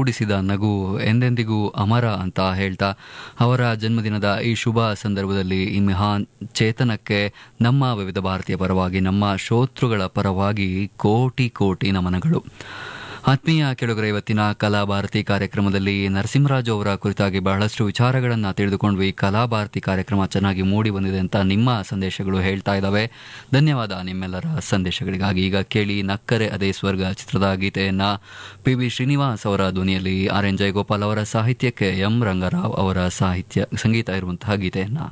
ಮೂಡಿಸಿದ ನಗು ಎಂದೆಂದಿಗೂ ಅಮರ ಅಂತ ಹೇಳ್ತಾ ಅವರ ಜನ್ಮದಿನದ ಈ ಶುಭ ಸಂದರ್ಭದಲ್ಲಿ ಈ ಮಹಾನ್ ಚೇತನಕ್ಕೆ ನಮ್ಮ ವಿವಿಧ ಭಾರತೀಯ ಪರವಾಗಿ ನಮ್ಮ ಶ್ರೋತೃಗಳ ಪರವಾಗಿ ಕೋಟಿ ಕೋಟಿ ನಮನಗಳು ಆತ್ಮೀಯ ಕೆಳಗರ ಇವತ್ತಿನ ಕಲಾಭಾರತಿ ಕಾರ್ಯಕ್ರಮದಲ್ಲಿ ನರಸಿಂಹರಾಜು ಅವರ ಕುರಿತಾಗಿ ಬಹಳಷ್ಟು ವಿಚಾರಗಳನ್ನು ತಿಳಿದುಕೊಂಡ್ವಿ ಕಲಾಭಾರತಿ ಕಾರ್ಯಕ್ರಮ ಚೆನ್ನಾಗಿ ಮೂಡಿ ಬಂದಿದೆ ಅಂತ ನಿಮ್ಮ ಸಂದೇಶಗಳು ಹೇಳ್ತಾ ಇದ್ದಾವೆ ಧನ್ಯವಾದ ನಿಮ್ಮೆಲ್ಲರ ಸಂದೇಶಗಳಿಗಾಗಿ ಈಗ ಕೇಳಿ ನಕ್ಕರೆ ಅದೇ ಸ್ವರ್ಗ ಚಿತ್ರದ ಗೀತೆಯನ್ನ ಪಿ ಬಿ ಶ್ರೀನಿವಾಸ್ ಅವರ ಧ್ವನಿಯಲ್ಲಿ ಆರ್ ಎನ್ ಜಯಗೋಪಾಲ್ ಅವರ ಸಾಹಿತ್ಯಕ್ಕೆ ಎಂ ರಂಗರಾವ್ ಅವರ ಸಾಹಿತ್ಯ ಸಂಗೀತ ಇರುವಂತಹ ಗೀತೆಯನ್ನ